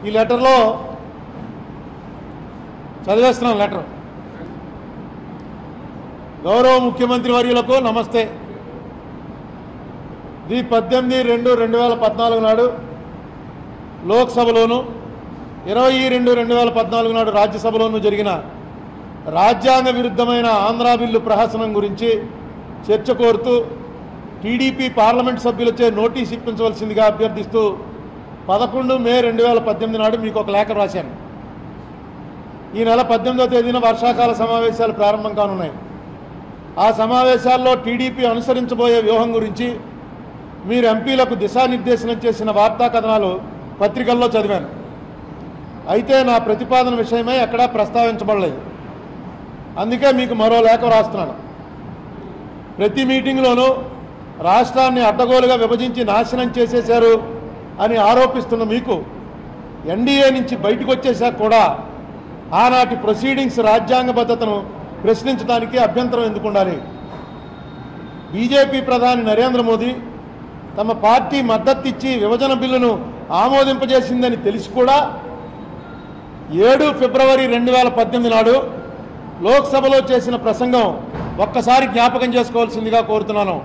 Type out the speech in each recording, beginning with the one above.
ఈ లెటర్లో చదివేస్తున్నాను లెటర్ గౌరవ ముఖ్యమంత్రి వర్యులకు నమస్తే ది పద్దెనిమిది రెండు రెండు వేల పద్నాలుగు నాడు లోక్సభలోను ఇరవై రెండు రెండు వేల పద్నాలుగు నాడు రాజ్యసభలోనూ జరిగిన రాజ్యాంగ విరుద్ధమైన ఆంధ్రా బిల్లు ప్రహసనం గురించి చర్చ కోరుతూ టీడీపీ పార్లమెంట్ సభ్యులచే నోటీస్ ఇప్పించవలసిందిగా అభ్యర్థిస్తూ పదకొండు మే రెండు వేల పద్దెనిమిది నాడు మీకు ఒక లేఖ రాశాను ఈ నెల పద్దెనిమిదవ తేదీన వర్షాకాల సమావేశాలు ప్రారంభం కానున్నాయి ఆ సమావేశాల్లో టీడీపీ అనుసరించబోయే వ్యూహం గురించి మీరు ఎంపీలకు దిశానిర్దేశనం చేసిన వార్తా కథనాలు పత్రికల్లో చదివాను అయితే నా ప్రతిపాదన విషయమై ఎక్కడా ప్రస్తావించబడలేదు అందుకే మీకు మరో లేఖ రాస్తున్నాను ప్రతి మీటింగ్లోనూ రాష్ట్రాన్ని అడ్డగోలుగా విభజించి నాశనం చేసేశారు అని ఆరోపిస్తున్న మీకు ఎన్డీఏ నుంచి బయటకు వచ్చేశాక కూడా ఆనాటి ప్రొసీడింగ్స్ రాజ్యాంగబద్ధతను ప్రశ్నించడానికి అభ్యంతరం ఎందుకు ఉండాలి బీజేపీ ప్రధాని నరేంద్ర మోదీ తమ పార్టీ మద్దతు ఇచ్చి విభజన బిల్లును ఆమోదింపజేసిందని తెలిసి కూడా ఏడు ఫిబ్రవరి రెండు వేల పద్దెనిమిది నాడు లోక్సభలో చేసిన ప్రసంగం ఒక్కసారి జ్ఞాపకం చేసుకోవాల్సిందిగా కోరుతున్నాను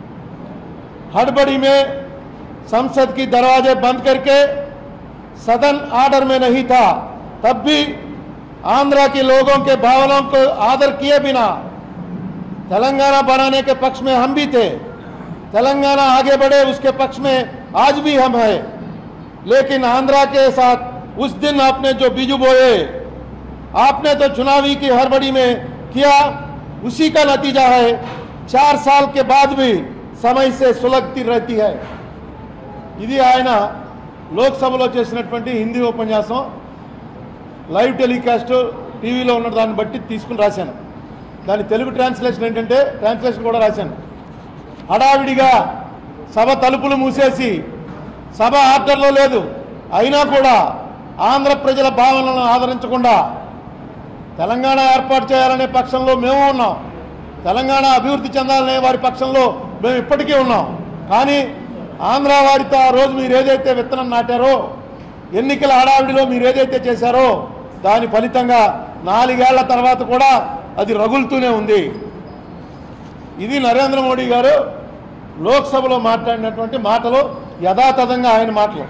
हड़बड़ी में संसद की दरवाजे बंद करके सदन आर्डर में नहीं था तब भी आंध्रा के लोगों के भावनाओं को आदर किए बिना तेलंगाना बनाने के पक्ष में हम भी थे तेलंगाना आगे बढ़े उसके पक्ष में आज भी हम हैं लेकिन आंध्रा के साथ उस दिन आपने जो बीजू बोए आपने तो चुनावी की हड़बड़ी में किया उसी का नतीजा है चार साल के बाद भी సమయ సే సులగ్తి రహతి హై ఇది ఆయన లోక్సభలో చేసినటువంటి హిందీ ఉపన్యాసం లైవ్ టెలికాస్ట్ టీవీలో ఉన్న దాన్ని బట్టి తీసుకుని రాశాను దాని తెలుగు ట్రాన్స్లేషన్ ఏంటంటే ట్రాన్స్లేషన్ కూడా రాశాను హడావిడిగా సభ తలుపులు మూసేసి సభ ఆర్డర్లో లేదు అయినా కూడా ఆంధ్ర ప్రజల భావనలను ఆదరించకుండా తెలంగాణ ఏర్పాటు చేయాలనే పక్షంలో మేము ఉన్నాం తెలంగాణ అభివృద్ధి చెందాలనే వారి పక్షంలో మేము ఇప్పటికీ ఉన్నాం కానీ ఆంధ్ర వారితో ఆ రోజు మీరు ఏదైతే విత్తనం నాటారో ఎన్నికల హడావిడిలో మీరు ఏదైతే చేశారో దాని ఫలితంగా నాలుగేళ్ల తర్వాత కూడా అది రగులుతూనే ఉంది ఇది నరేంద్ర మోడీ గారు లోక్సభలో మాట్లాడినటువంటి మాటలు యథాతథంగా ఆయన మాటలు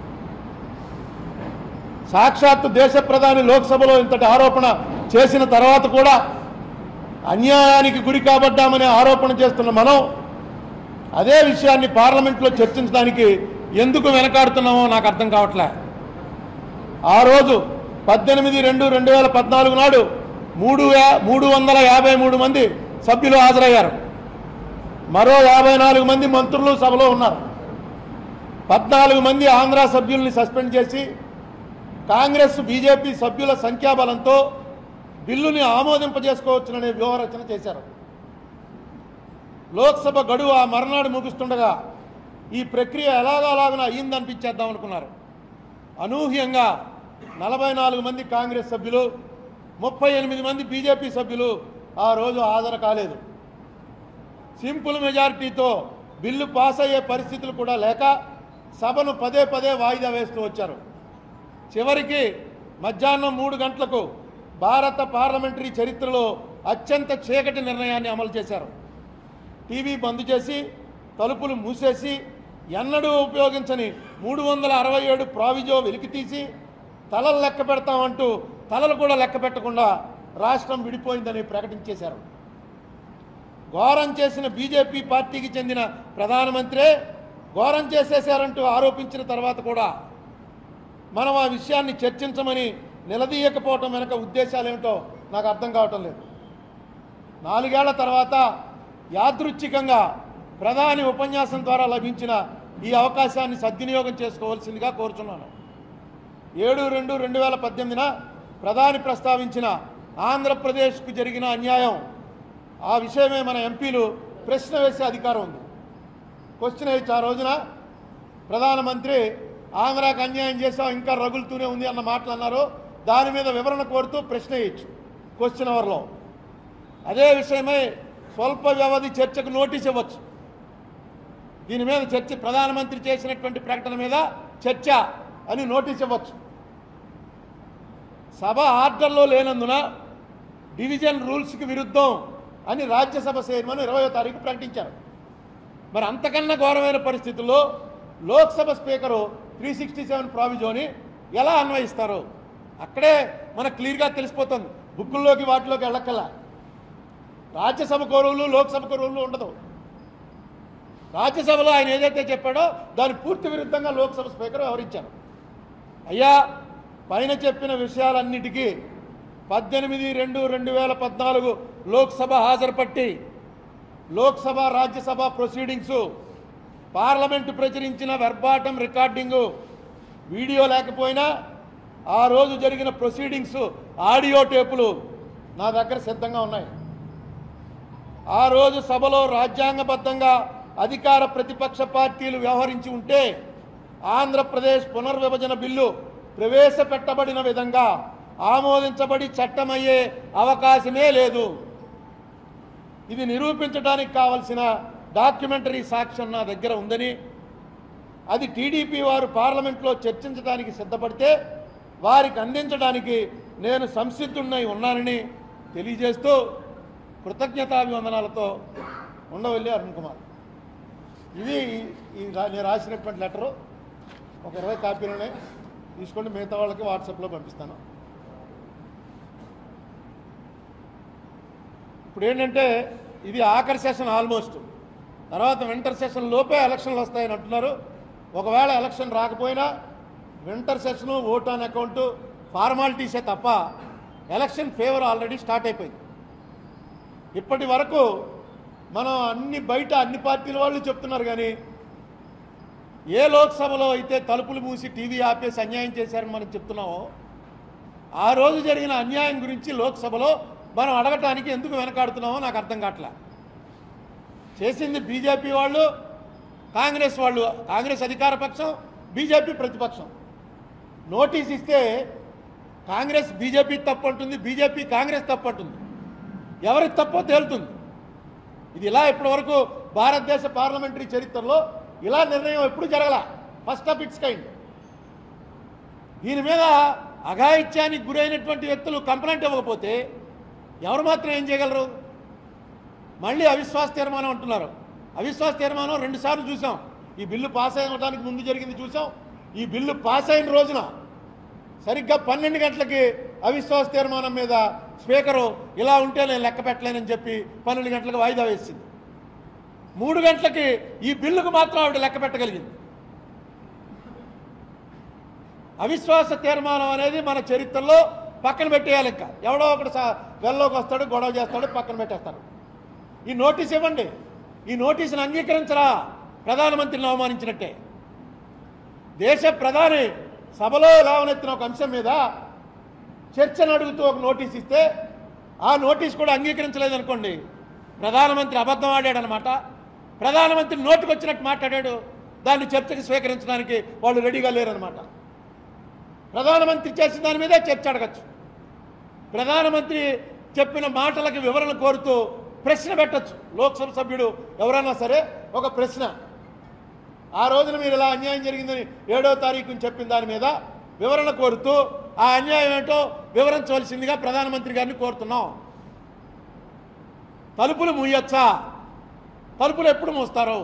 సాక్షాత్తు దేశ ప్రధాని లోక్సభలో ఇంతటి ఆరోపణ చేసిన తర్వాత కూడా అన్యాయానికి గురి కాబడ్డామనే ఆరోపణ చేస్తున్న మనం అదే విషయాన్ని పార్లమెంట్లో చర్చించడానికి ఎందుకు వెనకాడుతున్నామో నాకు అర్థం కావట్లే ఆ రోజు పద్దెనిమిది రెండు రెండు వేల పద్నాలుగు నాడు మూడు యా- మూడు వందల యాభై మూడు మంది సభ్యులు హాజరయ్యారు మరో యాభై నాలుగు మంది మంత్రులు సభలో ఉన్నారు పద్నాలుగు మంది ఆంధ్ర సభ్యుల్ని సస్పెండ్ చేసి కాంగ్రెస్ బీజేపీ సభ్యుల సంఖ్యాబలంతో బిల్లుని ఆమోదింపజేసుకోవచ్చుననే వ్యూహరచన చేశారు లోక్సభ గడువు ఆ మర్నాడు ముగుస్తుండగా ఈ ప్రక్రియ ఎలాగోలాగున అయ్యిందనిపించేద్దాం అనుకున్నారు అనూహ్యంగా నలభై నాలుగు మంది కాంగ్రెస్ సభ్యులు ముప్పై ఎనిమిది మంది బీజేపీ సభ్యులు ఆ రోజు హాజరు కాలేదు సింపుల్ మెజారిటీతో బిల్లు పాస్ అయ్యే పరిస్థితులు కూడా లేక సభను పదే పదే వాయిదా వేస్తూ వచ్చారు చివరికి మధ్యాహ్నం మూడు గంటలకు భారత పార్లమెంటరీ చరిత్రలో అత్యంత చీకటి నిర్ణయాన్ని అమలు చేశారు టీవీ బంద్ చేసి తలుపులు మూసేసి ఎన్నడూ ఉపయోగించని మూడు వందల అరవై ఏడు ప్రావిజో వెలికితీసి తలలు లెక్క పెడతామంటూ తలలు కూడా లెక్క పెట్టకుండా రాష్ట్రం విడిపోయిందని ప్రకటించేశారు ఘోరం చేసిన బీజేపీ పార్టీకి చెందిన ప్రధానమంత్రే ఘోరం చేసేశారంటూ ఆరోపించిన తర్వాత కూడా మనం ఆ విషయాన్ని చర్చించమని నిలదీయకపోవటం వెనక ఉద్దేశాలు ఏమిటో నాకు అర్థం కావటం లేదు నాలుగేళ్ల తర్వాత యాదృచ్ఛికంగా ప్రధాని ఉపన్యాసం ద్వారా లభించిన ఈ అవకాశాన్ని సద్వినియోగం చేసుకోవాల్సిందిగా కోరుచున్నాను ఏడు రెండు రెండు వేల పద్దెనిమిదిన ప్రధాని ప్రస్తావించిన ఆంధ్రప్రదేశ్కు జరిగిన అన్యాయం ఆ విషయమే మన ఎంపీలు ప్రశ్న వేసే అధికారం ఉంది క్వశ్చన్ వేయచ్చు ఆ రోజున ప్రధానమంత్రి ఆంధ్రాకి అన్యాయం చేసాం ఇంకా రగులుతూనే ఉంది అన్న మాటలు అన్నారు దాని మీద వివరణ కోరుతూ ప్రశ్న వేయచ్చు క్వశ్చన్ అవర్లో అదే విషయమై స్వల్ప వ్యవధి చర్చకు నోటీస్ ఇవ్వచ్చు దీని మీద చర్చ ప్రధానమంత్రి చేసినటువంటి ప్రకటన మీద చర్చ అని నోటీస్ ఇవ్వచ్చు సభ ఆర్డర్లో లేనందున డివిజన్ రూల్స్కి విరుద్ధం అని రాజ్యసభ చైర్మన్ ఇరవయో తారీఖు ప్రకటించారు మరి అంతకన్నా ఘోరమైన పరిస్థితుల్లో Lok Sabha speaker three sixty seven ప్రావిజోని ఎలా అన్వయిస్తారు అక్కడే మనకు క్లియర్గా తెలిసిపోతుంది బుక్కుల్లోకి వాటిలోకి వెళ్ళక్కల్లా రాజ్యసభ రూలు లోక్సభ రూలు ఉండదు రాజ్యసభలో ఆయన ఏదైతే చెప్పాడో దాని పూర్తి విరుద్ధంగా లోక్సభ స్పీకర్ వ్యవహరించారు అయ్యా పైన చెప్పిన విషయాలన్నిటికీ పద్దెనిమిది రెండు రెండు వేల పద్నాలుగు లోక్సభ హాజరుపట్టి లోక్సభ రాజ్యసభ ప్రొసీడింగ్స్ పార్లమెంటు ప్రచురించిన వెర్బాటం రికార్డింగు వీడియో లేకపోయినా ఆ రోజు జరిగిన ప్రొసీడింగ్స్ ఆడియో టేపులు నా దగ్గర సిద్ధంగా ఉన్నాయి ఆ రోజు సభలో రాజ్యాంగబద్ధంగా అధికార ప్రతిపక్ష పార్టీలు వ్యవహరించి ఉంటే ఆంధ్రప్రదేశ్ పునర్విభజన బిల్లు ప్రవేశపెట్టబడిన విధంగా ఆమోదించబడి చట్టమయ్యే అవకాశమే లేదు ఇది నిరూపించడానికి కావలసిన డాక్యుమెంటరీ సాక్ష్యం నా దగ్గర ఉందని అది టీడీపీ వారు పార్లమెంట్లో చర్చించడానికి సిద్ధపడితే వారికి అందించడానికి నేను సంసిద్ధున్నై ఉన్నానని తెలియజేస్తూ కృతజ్ఞతాభివందనాలతో ఉండవల్లి అరుణ్ కుమార్ ఇది ఈ రా- నేను రాసినటువంటి లెటరు ఒక ఇరవై కాపీలు ఉన్నాయి తీసుకోండి మిగతా వాళ్ళకి వాట్సాప్లో పంపిస్తాను ఇప్పుడు ఏంటంటే ఇది ఆఖరి సెషన్ ఆల్మోస్ట్ తర్వాత వింటర్ సెషన్ లోపే ఎలక్షన్లు వస్తాయని అంటున్నారు ఒకవేళ ఎలక్షన్ రాకపోయినా winter session vote on account ఫార్మాలిటీసే తప్ప ఎలక్షన్ ఫేవర్ ఆల్రెడీ స్టార్ట్ అయిపోయింది ఇప్పటి వరకు మనం అన్ని బయట అన్ని పార్టీల వాళ్ళు చెప్తున్నారు కానీ ఏ లోక్సభలో అయితే తలుపులు మూసి టీవీ ఆపేసి అన్యాయం చేశారని మనం చెప్తున్నామో ఆ రోజు జరిగిన అన్యాయం గురించి లోక్సభలో మనం అడగటానికి ఎందుకు వెనకాడుతున్నామో నాకు అర్థం కావట్లే చేసింది బీజేపీ వాళ్ళు కాంగ్రెస్ వాళ్ళు కాంగ్రెస్ అధికార పక్షం బీజేపీ ప్రతిపక్షం నోటీస్ ఇస్తే కాంగ్రెస్ బీజేపీ తప్పు అంటుంది బీజేపీ కాంగ్రెస్ తప్పు అంటుంది ఎవరి తప్పో తేలుతుంది ఇది ఇలా ఇప్పటివరకు భారతదేశ పార్లమెంటరీ చరిత్రలో ఇలా నిర్ణయం ఎప్పుడు జరగల ఫస్ట్ ఆఫ్ ఇట్స్ కైండ్ దీని మీద అఘాయిత్యానికి గురైనటువంటి వ్యక్తులు కంప్లైంట్ ఇవ్వకపోతే ఎవరు మాత్రం ఏం చేయగలరు మళ్ళీ అవిశ్వాస తీర్మానం అంటున్నారు అవిశ్వాస తీర్మానం రెండుసార్లు చూసాం ఈ బిల్లు పాస్ అవ్వడానికి ముందు జరిగింది చూసాం ఈ బిల్లు పాస్ అయిన రోజున సరిగ్గా పన్నెండు గంటలకి అవిశ్వాస తీర్మానం మీద స్పీకరు ఇలా ఉంటే నేను లెక్క పెట్టలేనని చెప్పి పన్నెండు గంటలకు వాయిదా వేసింది మూడు గంటలకి ఈ బిల్లుకు మాత్రం ఆవిడ లెక్క పెట్టగలిగింది అవిశ్వాస తీర్మానం అనేది మన చరిత్రలో పక్కన పెట్టేయాలి ఇంకా ఎవడో ఒకటి సా- వెల్లోకి వస్తాడు గొడవ చేస్తాడు పక్కన పెట్టేస్తారు ఈ నోటీస్ ఇవ్వండి ఈ నోటీసును అంగీకరించరా ప్రధానమంత్రిని అవమానించినట్టే దేశ ప్రధాని సభలో లేవనెత్తిన ఒక అంశం మీద చర్చను అడుగుతూ ఒక నోటీస్ ఇస్తే ఆ నోటీస్ కూడా అంగీకరించలేదనుకోండి ప్రధానమంత్రి అబద్ధం ఆడాడనమాట ప్రధానమంత్రి నోటుకు వచ్చినట్టు మాట్లాడాడు దాన్ని చర్చకు స్వీకరించడానికి వాళ్ళు రెడీగా లేరనమాట ప్రధానమంత్రి చేసిన దాని మీదే చర్చ అడగచ్చు ప్రధానమంత్రి చెప్పిన మాటలకి వివరణ కోరుతూ ప్రశ్న పెట్టచ్చు లోక్సభ సభ్యుడు ఎవరైనా సరే ఒక ప్రశ్న ఆ రోజున మీరు ఇలా అన్యాయం జరిగిందని ఏడో తారీఖుని చెప్పిన దాని మీద వివరణ కోరుతూ ఆ అన్యాయం ఏంటో వివరించవలసిందిగా ప్రధానమంత్రి గారిని కోరుతున్నాం తలుపులు మూయొచ్చా తలుపులు ఎప్పుడు మూస్తారు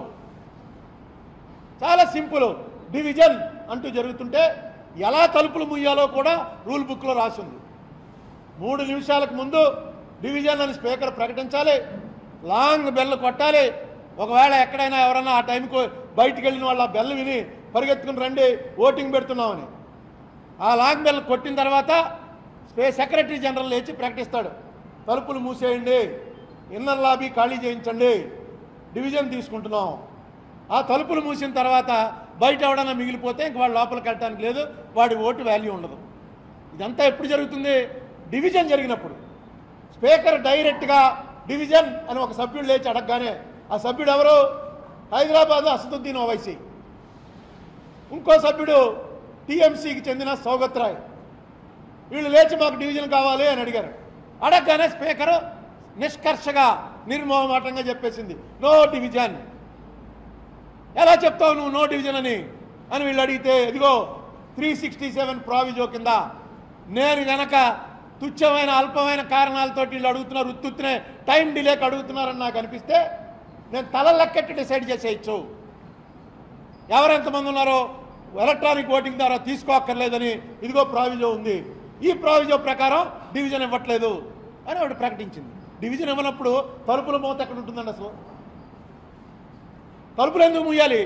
చాలా సింపుల్ డివిజన్ అంటూ జరుగుతుంటే ఎలా తలుపులు ముయ్యాలో కూడా రూల్ బుక్లో రాసింది మూడు నిమిషాలకు ముందు డివిజన్ అని స్పీకర్ ప్రకటించాలి లాంగ్ బెల్ కొట్టాలి ఒకవేళ ఎక్కడైనా ఎవరన్నా ఆ టైంకు బయటికి వెళ్ళిన వాళ్ళు ఆ బెల్ విని పరిగెత్తుకుని రండి ఓటింగ్ పెడుతున్నామని ఆ లాంగ్ బెల్ కొట్టిన తర్వాత స్పే సెక్రటరీ జనరల్ లేచి ప్రకటిస్తాడు తలుపులు మూసేయండి ఇన్నర్ లాబీ ఖాళీ చేయించండి డివిజన్ తీసుకుంటున్నాం ఆ తలుపులు మూసిన తర్వాత బయట ఎవడన్నా మిగిలిపోతే ఇంక వాడు లోపలికి వెళ్ళటానికి లేదు వాడి ఓటు వాల్యూ ఉండదు ఇదంతా ఎప్పుడు జరుగుతుంది డివిజన్ జరిగినప్పుడు స్పీకర్ డైరెక్ట్గా డివిజన్ అని ఒక సభ్యుడు లేచి అడగగానే ఆ సభ్యుడు ఎవరు హైదరాబాద్ అసదుద్దీన్ ఓవైసీ ఇంకో సభ్యుడు టీఎంసీకి చెందిన సౌగత్ రాయ్ వీళ్ళు లేచి మాకు డివిజన్ కావాలి అని అడిగారు అడగగానే స్పీకర్ నిష్కర్షగా నిర్మోహమాటంగా చెప్పేసింది నో డివిజన్ ఎలా చెప్తావు నువ్వు నో డివిజన్ అని అని వీళ్ళు అడిగితే ఇదిగో త్రీ సిక్స్టీ సెవెన్ ప్రావిజో కింద నేను గనక తుచ్చమైన అల్పమైన కారణాలతోటి వీళ్ళు అడుగుతున్నారు ఉత్తుత్తునే టైం డిలేకి అడుగుతున్నారని నాకు అనిపిస్తే నేను తల లెక్కెట్టి డిసైడ్ చేసేయచ్చు ఎవరెంతమంది ఉన్నారో ఎలక్ట్రానిక్ ఓటింగ్ ద్వారా తీసుకోక్కర్లేదని ఇదిగో ప్రావిజో ఉంది ఈ ప్రావిజో ప్రకారం డివిజన్ ఇవ్వట్లేదు అని వాడు ప్రకటించింది డివిజన్ ఇవ్వనప్పుడు తలుపుల మూత ఎక్కడ ఉంటుందండి అసలు తలుపులు ఎందుకు ముయ్యాలి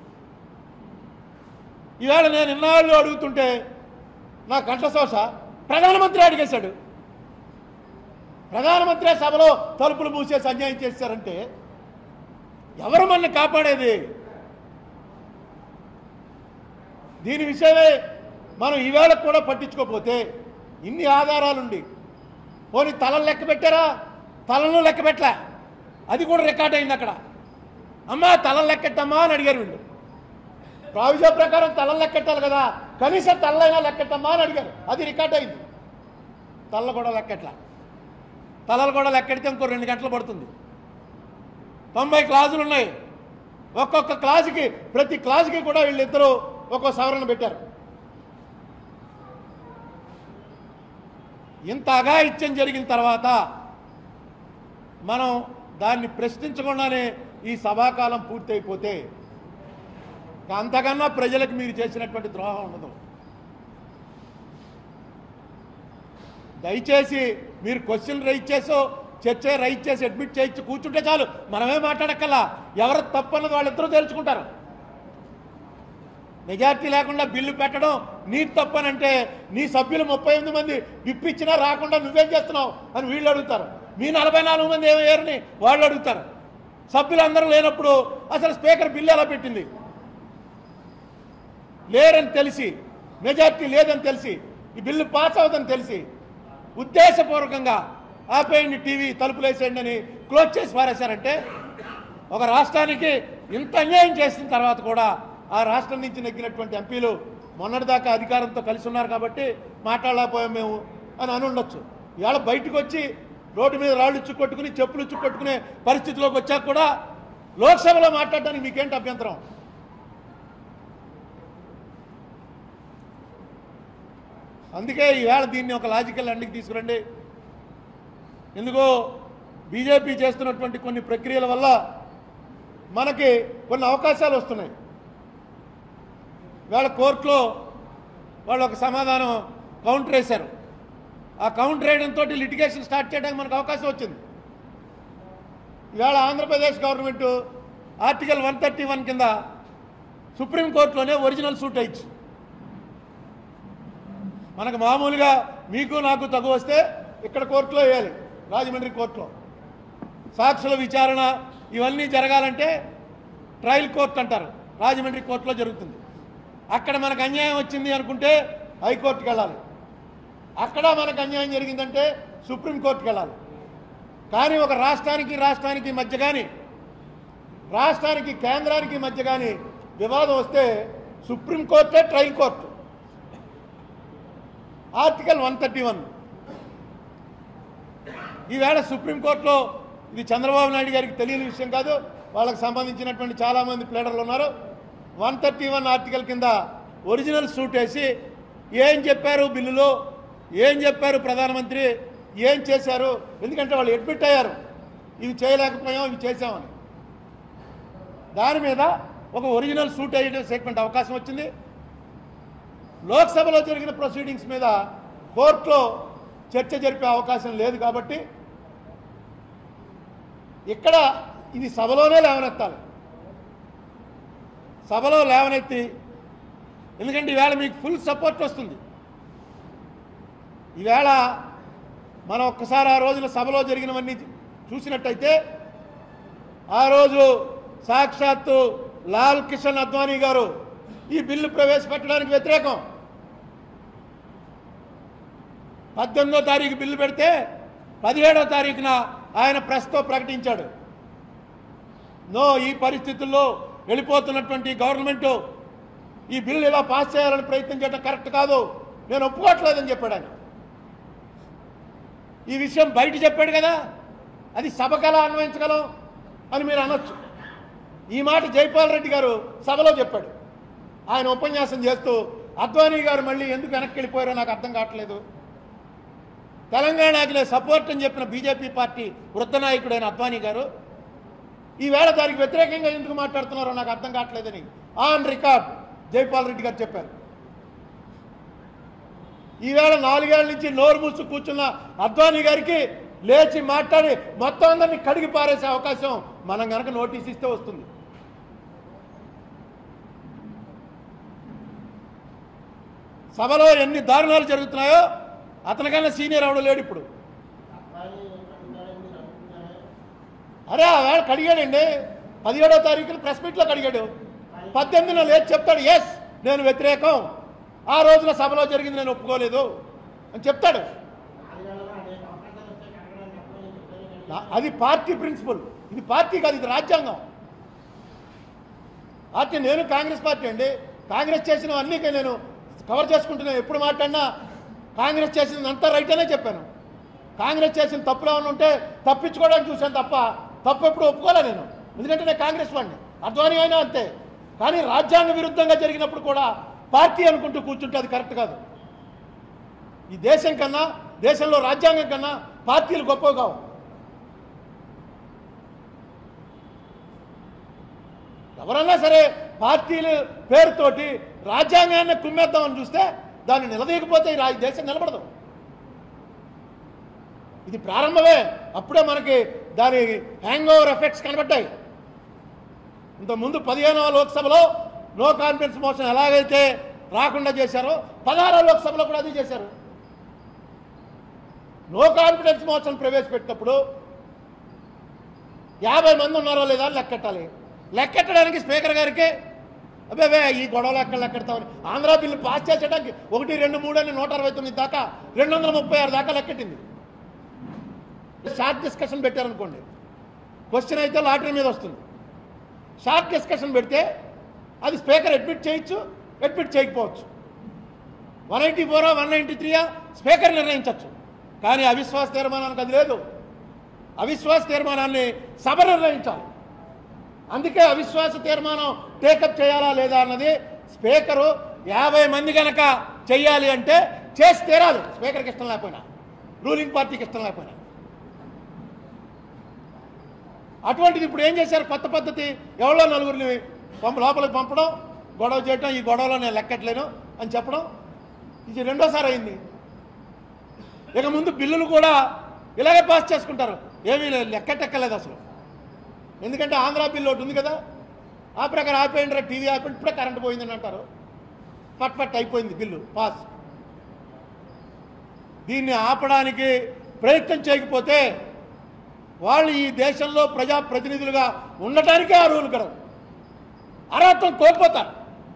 ఈవేళ నేను ఇన్నాళ్ళు అడుగుతుంటే నా కంఠశోష ప్రధానమంత్రి అడిగేశాడు ప్రధానమంత్రి సభలో తలుపులు మూసేసి అన్యాయం చేశారంటే ఎవరు మనల్ని కాపాడేది దీని విషయమే మనం ఈవేళ కూడా పట్టించుకోకపోతే ఇన్ని ఆధారాలుండి పోనీ తలలు లెక్క పెట్టారా తలను లెక్క పెట్టలే అది కూడా రికార్డ్ అయింది అక్కడ అమ్మా తలలు లెక్కెట్టమ్మా అని అడిగారు వీళ్ళు ప్రావిజో ప్రకారం తలలు లెక్కెట్టాలి కదా కనీసం తలైనా లెక్కెట్టమ్మా అని అడిగారు అది రికార్డ్ అయింది తల్ల కూడా లెక్కెట్ల తలలు కూడా లెక్కెడితే ఇంకో రెండు గంటలు పడుతుంది తొంభై క్లాసులు ఉన్నాయి ఒక్కొక్క క్లాసుకి ప్రతి క్లాసుకి కూడా వీళ్ళిద్దరూ ఒక్కో సవరణ పెట్టారు ఇంత అఘాయిత్యం జరిగిన తర్వాత మనం దాన్ని ప్రశ్నించకుండానే ఈ సభాకాలం పూర్తయిపోతే ఇక అంతకన్నా ప్రజలకు మీరు చేసినటువంటి ద్రోహం ఉండదు దయచేసి మీరు క్వశ్చన్ రైజ్ చేసో చర్చ రైజ్ చేసి అడ్మిట్ చేయించి కూర్చుంటే చాలు మనమే మాట్లాడక్కల్లా ఎవరు తప్పన్నది వాళ్ళిద్దరూ తెలుసుకుంటారు మెజార్టీ లేకుండా బిల్లు పెట్టడం నీ తప్పనంటే నీ సభ్యులు ముప్పై ఎనిమిది మంది విప్పించినా రాకుండా నువ్వేం చేస్తున్నావు అని వీళ్ళు అడుగుతారు మీ నలభై నాలుగు మంది ఏమయ్యారని వాళ్ళు అడుగుతారు సభ్యులందరూ లేనప్పుడు అసలు స్పీకర్ బిల్లు ఎలా పెట్టింది లేరని తెలిసి మెజార్టీ లేదని తెలిసి ఈ బిల్లు పాస్ అవుదని తెలిసి ఉద్దేశపూర్వకంగా ఆపేయండి టీవీ తలుపులు వేసేయండి అని క్లోజ్ చేసి పారేశారంటే ఒక రాష్ట్రానికి ఇంత అన్యాయం చేసిన తర్వాత కూడా ఆ రాష్ట్రం నుంచి నెగ్గినటువంటి ఎంపీలు మొన్నటిదాకా అధికారంతో కలిసి ఉన్నారు కాబట్టి మాట్లాడలేకపోయాం మేము అని అని ఉండొచ్చు ఇవాళ బయటకు వచ్చి రోడ్డు మీద రాళ్ళు చుక్కొట్టుకుని చెప్పులు చుక్కొట్టుకునే పరిస్థితిలోకి వచ్చాక కూడా లోక్సభలో మాట్లాడడానికి మీకేంటి అభ్యంతరం అందుకే ఈవేళ దీన్ని ఒక లాజికల్ ఎండ్కి తీసుకురండి ఎందుకో బీజేపీ చేస్తున్నటువంటి కొన్ని ప్రక్రియల వల్ల మనకి కొన్ని అవకాశాలు వస్తున్నాయి వేళ కోర్టులో వాళ్ళు ఒక సమాధానం కౌంటర్ వేశారు ఆ కౌంటర్ వేయడంతో లిటిగేషన్ స్టార్ట్ చేయడానికి మనకు అవకాశం వచ్చింది ఇవాళ Andhra Pradesh government article one thirty one కింద సుప్రీంకోర్టులోనే ఒరిజినల్ సూట్ అయ్యి మనకు మామూలుగా మీకు నాకు తగు వస్తే ఇక్కడ కోర్టులో వేయాలి రాజమండ్రి కోర్టులో సాక్షుల విచారణ ఇవన్నీ జరగాలంటే ట్రయల్ కోర్టు అంటారు రాజమండ్రి కోర్టులో జరుగుతుంది అక్కడ మనకు అన్యాయం వచ్చింది అనుకుంటే హైకోర్టుకి వెళ్ళాలి అక్కడ మనకు అన్యాయం జరిగిందంటే సుప్రీంకోర్టుకి వెళ్ళాలి కానీ ఒక రాష్ట్రానికి రాష్ట్రానికి మధ్య కానీ రాష్ట్రానికి కేంద్రానికి మధ్య కానీ వివాదం వస్తే సుప్రీంకోర్టే trial court article one thirty one ఈవేళ సుప్రీంకోర్టులో ఇది చంద్రబాబు నాయుడు గారికి తెలియని విషయం కాదు వాళ్ళకి సంబంధించినటువంటి చాలామంది ప్లేడర్లు ఉన్నారు వన్ థర్టీ వన్ ఆర్టికల్ కింద ఒరిజినల్ సూట్ వేసి ఏం చెప్పారు బిల్లులో ఏం చెప్పారు ప్రధానమంత్రి ఏం చేశారు ఎందుకంటే వాళ్ళు అడ్మిట్ అయ్యారు ఇవి చేయలేకపోయాం ఇవి చేసామని దాని మీద ఒక ఒరిజినల్ సూట్ అయ్యేటువంటి అవకాశం వచ్చింది లోక్సభలో జరిగిన ప్రొసీడింగ్స్ మీద కోర్టులో చర్చ జరిపే అవకాశం లేదు కాబట్టి ఇక్కడ ఇది సభలోనే లేవనెత్తాలి సభలో లేవనెత్తి ఎందుకంటే ఈవేళ మీకు ఫుల్ సపోర్ట్ వస్తుంది ఈవేళ మనం ఒక్కసారి ఆ రోజున సభలో జరిగినవన్నీ చూసినట్టయితే ఆ రోజు సాక్షాత్తు లాల్ కిషన్ అద్వానీ గారు ఈ బిల్లు ప్రవేశపెట్టడానికి వ్యతిరేకం పద్దెనిమిదో తారీఖు బిల్లు పెడితే పదిహేడో తారీఖున ఆయన ప్రెస్తో ప్రకటించాడు నో ఈ పరిస్థితుల్లో వెళ్ళిపోతున్నటువంటి గవర్నమెంట్ ఈ బిల్లు ఇలా పాస్ చేయాలని ప్రయత్నం చేయడం కరెక్ట్ కాదు నేను ఒప్పుకోవట్లేదని చెప్పాడు ఆయన ఈ విషయం బయట చెప్పాడు కదా అది సభకలా అన్వయించగలం అని మీరు అనొచ్చు ఈ మాట జైపాల్ రెడ్డి గారు సభలో చెప్పాడు ఆయన ఉపన్యాసం చేస్తూ అద్వానీ గారు మళ్ళీ ఎందుకు వెనక్కి వెళ్ళిపోయారో నాకు అర్థం కావట్లేదు తెలంగాణకి నేను సపోర్ట్ అని చెప్పిన బీజేపీ పార్టీ వృద్ధ నాయకుడైన అద్వానీ గారు ఈవేళ దానికి వ్యతిరేకంగా ఎందుకు మాట్లాడుతున్నారో నాకు అర్థం కావట్లేదని ఆన్ రికార్డ్ జైపాల్ రెడ్డి గారు చెప్పారు ఈవేళ నాలుగేళ్ల నుంచి నోరు మూసు కూర్చున్న అద్వానీ గారికి లేచి మాట్లాడి మొత్తం అందరినీ కడిగి పారేసే అవకాశం మనం గనక నోటీస్ ఇస్తే వస్తుంది సభలో ఎన్ని దారుణాలు జరుగుతున్నాయో అతనికన్నా సీనియర్ ఎవడో లేడు ఇప్పుడు అరే ఆ వేళ కడిగాడండి పదిహేడో తారీఖున ప్రెస్ మీట్లో కడిగాడు పద్దెనిమిదిన లేచి చెప్తాడు ఎస్ నేను వ్యతిరేకం ఆ రోజున సభలో జరిగింది నేను ఒప్పుకోలేదు అని చెప్తాడు నా- అది పార్టీ ప్రిన్సిపల్ ఇది పార్టీ కాదు ఇది రాజ్యాంగం పార్టీ నేను కాంగ్రెస్ పార్టీ అండి కాంగ్రెస్ చేసినవన్నీ నేను కవర్ చేసుకుంటున్నాను ఎప్పుడు మాట్లాడినా కాంగ్రెస్ చేసింది అంతా రైట్ అనే చెప్పాను కాంగ్రెస్ చేసిన తప్పులు ఏమైనా ఉంటే తప్పించుకోవడానికి చూశాను తప్ప తప్పు ఎప్పుడు ఒప్పుకోలే నేను ఎందుకంటే నేను కాంగ్రెస్ వాడిని అధ్వాని అయినా అంతే కానీ రాజ్యాంగ విరుద్ధంగా జరిగినప్పుడు కూడా పార్టీ అనుకుంటూ కూర్చుంటే అది కరెక్ట్ కాదు ఈ దేశం కన్నా దేశంలో రాజ్యాంగం కన్నా పార్టీలు గొప్పవి కావు ఎవరన్నా సరే పార్టీల పేరుతోటి రాజ్యాంగాన్ని కుమ్మేద్దామని చూస్తే దాన్ని నిలదీయకపోతే ఈ రా- దేశం నిలబడదు ఇది ప్రారంభమే అప్పుడే మనకి దాని హ్యాంగ్ ఓవర్ ఎఫెక్ట్స్ కనబడ్డాయి ఇంతకుముందు పదిహేనవ లోక్సభలో నో కాన్ఫిడెన్స్ మోషన్ ఎలాగైతే రాకుండా చేశారో పదహారవ లోక్సభలో కూడా అది చేశారు నో కాన్ఫిడెన్స్ మోషన్ ప్రవేశపెట్టినప్పుడు యాభై మంది ఉన్నారో లేదా అని లెక్కెట్టాలి లెక్కెట్టడానికి స్పీకర్ గారికి అబ్బే ఈ గొడవలు ఎక్కడ లెక్కెడతామని ఆంధ్ర బిల్లు పాస్ చేసేయడానికి ఒకటి రెండు మూడు అని నూట అరవై తొమ్మిది దాకా రెండు వందల ముప్పై ఆరు దాకా లెక్కెట్టింది షార్ట్ డిస్కషన్ పెట్టారనుకోండి క్వశ్చన్ అయితే లాటరీ మీద వస్తుంది షార్ట్ డిస్కషన్ పెడితే అది స్పీకర్ అడ్మిట్ చేయొచ్చు అడ్మిట్ చేయకపోవచ్చు వన్ ఎయిటీ ఫోరా వన్ నైంటీ త్రీయా స్పీకర్ నిర్ణయించవచ్చు కానీ అవిశ్వాస తీర్మానానికి అది లేదు అవిశ్వాస తీర్మానాన్ని సభ నిర్ణయించాలి అందుకే అవిశ్వాస తీర్మానం టేకప్ చేయాలా లేదా అన్నది స్పీకరు యాభై మంది గనక చెయ్యాలి అంటే చేసి తీరాలి స్పీకర్కి ఇష్టం లేకపోయినా రూలింగ్ పార్టీకి ఇష్టం లేకపోయినా అటువంటిది ఇప్పుడు ఏం చేశారు కొత్త పద్ధతి ఎవరో నలుగురిని పంప లోపలికి పంపడం గొడవ చేయటం ఈ గొడవలో నేను లెక్కట్లేను అని చెప్పడం ఇది రెండోసారి అయింది ఇక ముందు బిల్లులు కూడా ఇలాగే పాస్ చేసుకుంటారు ఏమీ లే- లెక్కటెక్కలేదు అసలు ఎందుకంటే ఆంధ్ర బిల్లు ఒకటి ఉంది కదా ఆ ప్రకారం ఆపేయండి రా టీవీ ఆపేయండి ఇప్పుడే కరెంట్ పోయిందని అంటారు పట్ పట్ అయిపోయింది బిల్లు పాస్ దీన్ని ఆపడానికి ప్రయత్నం చేయకపోతే వాళ్ళు ఈ దేశంలో ప్రజా ప్రతినిధులుగా ఉండటానికే ఆ రూల్ కలవు అర్హత్వం కోల్పోతారు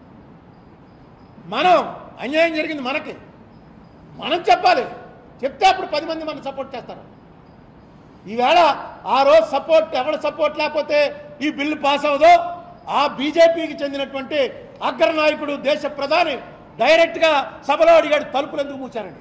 మనం అన్యాయం జరిగింది మనకి మనం చెప్పాలి చెప్తే అప్పుడు పది మంది మనం సపోర్ట్ చేస్తారు ఈవేళ ఆ రోజు సపోర్ట్ ఎవడ సపోర్ట్ లేకపోతే ఈ బిల్లు పాస్ అవ్వదో ఆ బీజేపీకి చెందినటువంటి అగ్ర నాయకుడు దేశ ప్రధాని డైరెక్ట్గా సభలో అడిగాడు తలుపులు ఎందుకు మూసారండి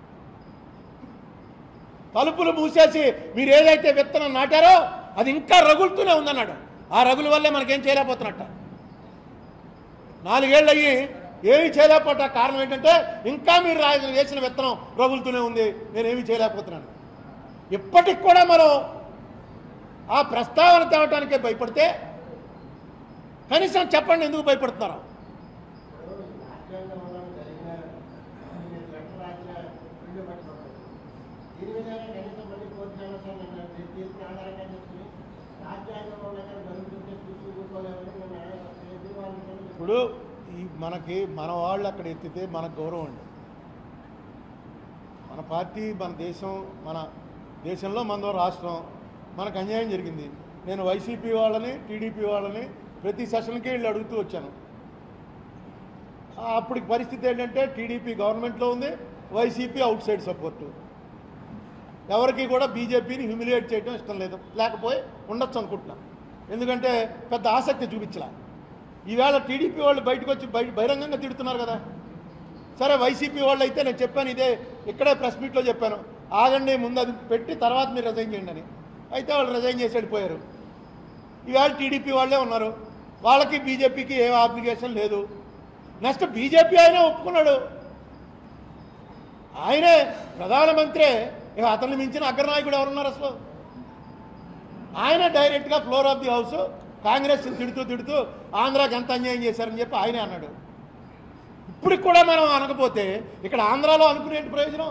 తలుపులు మూసేసి మీరు ఏదైతే విత్తనం నాటారో అది ఇంకా రగులుతూనే ఉందన్నాడు ఆ రగుల వల్లే మనకేం చేయలేకపోతున్నట్ట నాలుగేళ్ళు అయ్యి ఏమీ చేయలేకపోతా కారణం ఏంటంటే ఇంకా మీరు రా- వేసిన విత్తనం రగులుతూనే ఉంది నేనేమీ చేయలేకపోతున్నాను ఇప్పటికి కూడా మనం ఆ ప్రస్తావన తేవటానికే భయపడితే కనీసం చెప్పండి ఎందుకు భయపడుతున్నారు రాజ్యాంగంలో జరిగిన కొన్ని గంటల రాత్రి ఇల్లు పట్టుకోవడం దీని మీద కనీసం మళ్ళీ కోర్టు సమస్య తీర్పు ఆధారంగా చేసుకుని రాజ్యాంగంలో ఉన్న జరుగుతుంటే చూసి ఊరుకోలేమని మేము ఎదురు వాళ్ళని ఇప్పుడు ఈ మనకి మన వాళ్ళు అక్కడ ఎత్తితే మనకు గౌరవం అండి మన పార్టీ మన దేశం మన దేశంలో మనదో రాష్ట్రం మనకు అన్యాయం జరిగింది నేను వైసీపీ వాళ్ళని టీడీపీ వాళ్ళని ప్రతి సెషన్కి వెళ్ళి అడుగుతూ వచ్చాను ఆ, అప్పటికి పరిస్థితి ఏంటంటే టీడీపీ గవర్నమెంట్లో ఉంది వైసీపీ అవుట్ సైడ్ సపోర్టు ఎవరికి కూడా బీజేపీని హ్యూమిలియేట్ చేయడం ఇష్టం లేదు లేకపోయి ఉండొచ్చు అనుకుంటున్నా ఎందుకంటే పెద్ద ఆసక్తి చూపించలా ఈవేళ టీడీపీ వాళ్ళు బయటకు వచ్చి బయట బహిరంగంగా తిడుతున్నారు కదా సరే వైసీపీ వాళ్ళు అయితే నేను చెప్పాను ఇదే ఇక్కడే ప్రెస్ మీట్లో చెప్పాను ఆగండి ముందు అది పెట్టి తర్వాత మీరు రిజైన్ చేయండి అని అయితే వాళ్ళు రిజైన్ చేసి వెళ్ళిపోయారు ఈవేళ టీడీపీ వాళ్ళే ఉన్నారు వాళ్ళకి బీజేపీకి ఏ అప్లికేషన్ లేదు నెక్స్ట్ బీజేపీ ఆయనే ఒప్పుకున్నాడు ఆయనే ప్రధానమంత్రి ఇక అతన్ని మించిన అగ్రనాయకుడు ఎవరున్నారు అసలు ఆయన డైరెక్ట్గా floor of the house Congress తిడుతూ తిడుతూ ఆంధ్రాకి ఎంత అన్యాయం చేశారని చెప్పి ఆయనే అన్నాడు ఇప్పుడు కూడా మనం అనకపోతే ఇక్కడ ఆంధ్రాలో అనుకునే ప్రయోజనం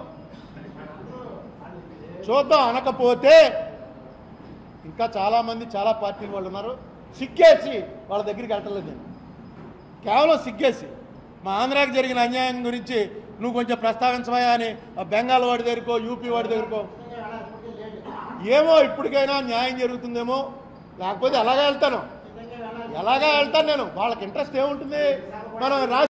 చూద్దాం అనకపోతే ఇంకా చాలామంది చాలా పార్టీల వాళ్ళు ఉన్నారు సిగ్గేసి వాళ్ళ దగ్గరికి వెళ్ళలేదు నేను కేవలం సిగ్గేసి మా ఆంధ్రాకి జరిగిన అన్యాయం గురించి నువ్వు కొంచెం ప్రస్తావించవా అని ఆ బెంగాల్ వాడి దగ్గరకో యూపీ వాడి దగ్గరకో ఖచ్చితంగా వెళ్ళాల్సిందే లేదు ఏమో ఇప్పటికైనా న్యాయం జరుగుతుందేమో లేకపోతే ఎలాగా వెళ్తాను ఖచ్చితంగా వెళ్ళాలి ఎలాగా వెళ్తాను నేను వాళ్ళకి ఇంట్రెస్ట్ ఏముంటుంది మనం రా